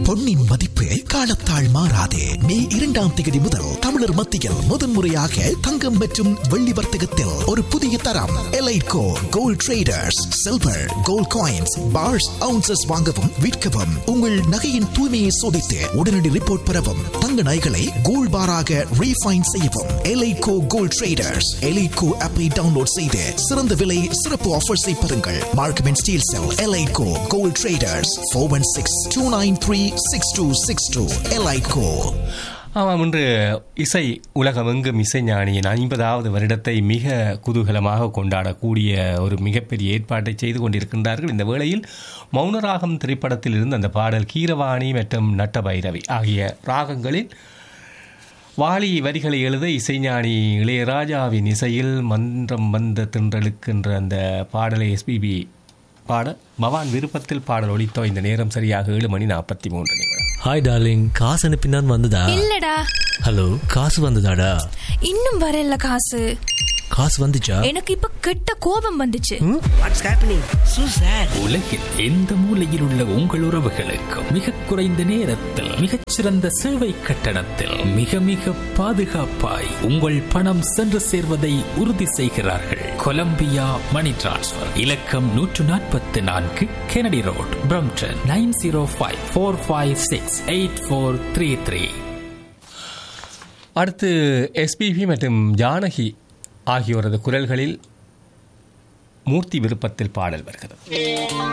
பொன்னின் மதிப்பு காலத்தால் மாறாது மே இரண்டாம் தேதி முதல் தமிழர் மத்தியில் முதன்முறையாக தங்கம் மற்றும் வெள்ளி வர்த்தகத்தில் ஒரு புதிய தரம் Elitco gold traders silver gold coins bars ounces வாங்கவும் விற்கவும் உங்கள் நகையின் தூய்மையை சோதித்து உடனடி ரிப்போர்ட் பெறவும் தங்க நகைகளை கோல்ட் பாராக ரீஃபைன் செய்யவும் எலைட்கோ கோல்ட் ட்ரேடர்ஸ் எலைட்கோ ஆப்பை டவுன்லோட் செய்து சிறந்த விலை சிறப்பு ஆஃபர்ஸை பெறுங்கள் Markham and Steeles Elitco gold traders four one six two nine three six two six two Elitco ஆமாம் இன்று இசை உலகமெங்கும் இசைஞானியின் ஐம்பதாவது வருடத்தை மிக குதூகலமாக கொண்டாடக்கூடிய ஒரு மிகப்பெரிய ஏற்பாட்டை செய்து கொண்டிருக்கின்றார்கள் இந்த வேளையில் மௌனராகம் திரைப்படத்தில் இருந்து அந்த பாடல் கீரவாணி மற்றும் நட்டபைரவி ஆகிய ராகங்களில் வாலி வரிகளை எழுத இசைஞானி இளையராஜாவின் இசையில் மன்றம் வந்த தின்றலுக்கின்ற அந்த பாடலை எஸ்பிபி பாட பவான் விருப்பத்தில் பாடல் ஒலித்தோ இந்த நேரம் சரியாக ஏழு மணி நாற்பத்தி மூன்று நிமிடம் ஹாய் டார்லிங் காசு அனுப்பினான் வந்ததா இல்லடா ஹலோ காசு வந்ததாடா இன்னும் வரல காசு காசு வந்துச்சா எனக்கு இப்ப கெட்ட கோபம் வந்துச்சு வாட்ஸ் ஹேப்பனிங் சூ சார் உலகில் எந்த மூலையில் உள்ள உங்கள் உறவுகளுக்கு மிக குறைந்த நேரத்தில் மிகச்சிறந்த சேவை கட்டணத்தில் மிக மிக பாதுகாப்பாய் உங்கள் பணம் சென்று சேர்வதை உறுதி செய்கிறார்கள் கொலம்பியா மணி டிரான்ஸ்ஃபர் இலக்கம் நூற்று நாற்பத்தி நான்கு Kennedy road Brampton nine zero five four five six eight four three three அடுத்து எஸ்பிபி மற்றும் ஜானகி ஆகியோரது குரல்களில் மூர்த்தி விருப்பத்தில் பாடல் வருகிறது